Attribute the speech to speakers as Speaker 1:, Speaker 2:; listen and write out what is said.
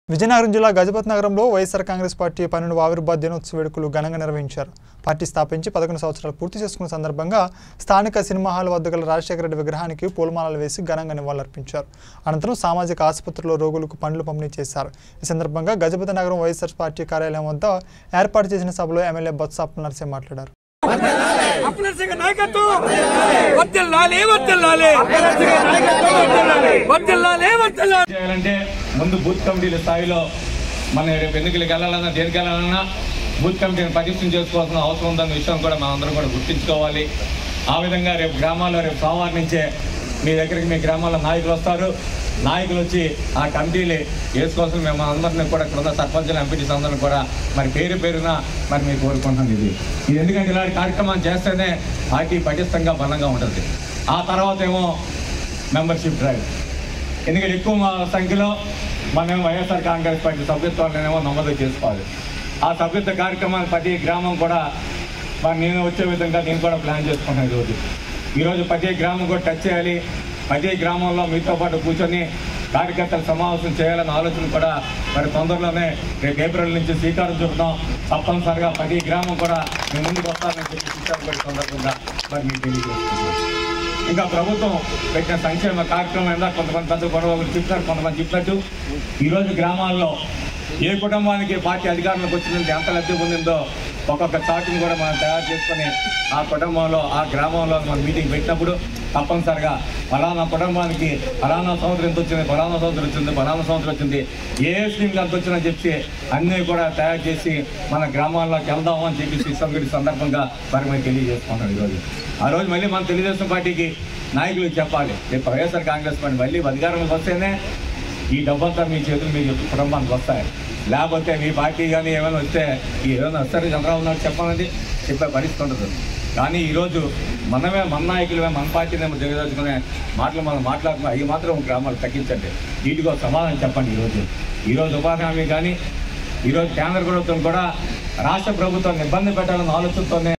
Speaker 1: విజయనగరం జిల్లా గజపతి నగరంలో వైఎస్ఆర్ కాంగ్రెస్ పార్టీ పన్నెండు ఆవిర్భావ దినోత్సవ వేడుకలు ఘనంగా నిర్వహించారు పార్టీ స్థాపించి పదకొండు సంవత్సరాలు పూర్తి చేసుకున్న సందర్భంగా స్థానిక సినిమా హాల్ వద్ద గల రాజశేఖర రెడ్డి విగ్రహానికి పూలమాలలు వేసి ఘనంగా నివాళులర్పించారు అనంతరం సామాజిక ఆసుపత్రిలో రోగులకు పండ్లు పంపిణీ చేశారు ఈ సందర్భంగా గజపతి నగరం వైఎస్ఆర్ పార్టీ కార్యాలయం వద్ద ఏర్పాటు చేసిన సభలో ఎమ్మెల్యే బొత్స నరసింహ మాట్లాడారు
Speaker 2: అప్నర్ సింగ్ నాయకత్వం వర్దిల్లాలి వర్దిల్లాలి వర్దిల్లాలి వర్దిల్లాలి
Speaker 3: చేయాలంటే ముందు బూత్ కమిటీల స్థాయిలో మన రేపు ఎన్నికలకు వెళ్ళాలన్నా దేనికి వెళ్ళాలన్నా బూత్ కమిటీని పటిష్టం చేసుకోవాల్సిన అవసరం ఉందన్న విషయం కూడా మనం అందరం కూడా గుర్తించుకోవాలి ఆ విధంగా రేపు గ్రామాల్లో రేపు సోమవారం నుంచే మీ దగ్గరికి మీ గ్రామాల్లో నాయకులు వస్తారు నాయకులు వచ్చి ఆ కమిటీలు వేసుకోవాల్సిన మేము అందరినీ కూడా ఇక్కడ ఉన్న సర్పంచులు ఎంపీటీస్ అందరిని కూడా మరి పేరు పేరున మరి మీరు కోరుకుంటున్నాను ఇది ఇది ఎందుకంటే ఇలాంటి కార్యక్రమాలు చేస్తేనే పార్టీ పటిష్టంగా బలంగా ఉంటుంది ఆ తర్వాత ఏమో మెంబర్షిప్ డ్రైవ్ ఎందుకంటే ఎక్కువ మా సంఖ్యలో మనం వైఎస్ఆర్ కాంగ్రెస్ పార్టీ సభ్యత్వాలనేమో నమోదు చేసుకోవాలి ఆ సభ్యత్వ కార్యక్రమాన్ని ప్రతి గ్రామం కూడా మరి నేను వచ్చే విధంగా నేను కూడా ప్లాన్ చేసుకున్నాను ఈరోజు ఈరోజు ప్రతి గ్రామం కూడా టచ్ చేయాలి ప్రతి గ్రామంలో మీతో పాటు కూర్చొని కార్యకర్తల సమావేశం చేయాలన్న ఆలోచన కూడా మరి తొందరలోనే రేపు ఏప్రిల్ నుంచి శ్రీకారం చుడతాం తప్పనిసరిగా ప్రతి గ్రామం కూడా మీ ముందుకు వస్తారని చెప్పి శ్రీకారం పడే సందర్భంగా మరి మీకు తెలియజేస్తున్నాను ఇంకా ప్రభుత్వం పెట్టిన సంక్షేమ కార్యక్రమం ఏందా కొంతమంది పెద్ద గొడవలు చెప్పినారు కొంతమంది చెప్పినట్టు ఈరోజు గ్రామాల్లో ఏ కుటుంబానికి పార్టీ అధికారంలోకి వచ్చిందంటే ఎంత లబ్ధి పొందిందో ఒక్కొక్క చాటుని కూడా మనం తయారు చేసుకొని ఆ కుటుంబంలో ఆ గ్రామంలో మనం మీటింగ్ పెట్టినప్పుడు తప్పనిసరిగా ఫలానా కుటుంబానికి ఫలానా సంవత్సరం ఎంత వచ్చింది ఫలానా సంవత్సరం వచ్చింది ఫలానా సంవత్సరం వచ్చింది ఏ స్కీమ్ ఎంత వచ్చినా చెప్పి అన్నీ కూడా తయారు చేసి మన గ్రామాల్లోకి వెళ్దాం అని చెప్పి సంగతి సందర్భంగా మరి మేము తెలియజేసుకుంటాం ఈరోజు ఆ రోజు మళ్ళీ మన తెలుగుదేశం పార్టీకి నాయకులు చెప్పాలి రేపు వైఎస్ఆర్ కాంగ్రెస్ పార్టీ మళ్ళీ అధికారంలోకి వస్తేనే ఈ డబ్బంతా మీ చేతులు మీ కుటుంబానికి వస్తాయి లేకపోతే మీ పార్టీ కానీ ఏమైనా వస్తే ఈ ఏమైనా వస్తారు చంద్రబాబు నాయుడు చెప్పాలండి చెప్పే పరిస్థితి ఉండదు కానీ ఈరోజు మనమే మన నాయకులమే మన పార్టీని దిగదలుచుకునే మాటలు మనం మాట్లాడుతున్నాం అవి మాత్రం గ్రామాలు తగ్గించండి వీటికో సమాధానం చెప్పండి ఈరోజు ఈరోజు ఉపాధి హామీ కానీ ఈరోజు కేంద్ర ప్రభుత్వం కూడా రాష్ట్ర ప్రభుత్వాన్ని ఇబ్బంది పెట్టాలన్న ఆలోచనతోనే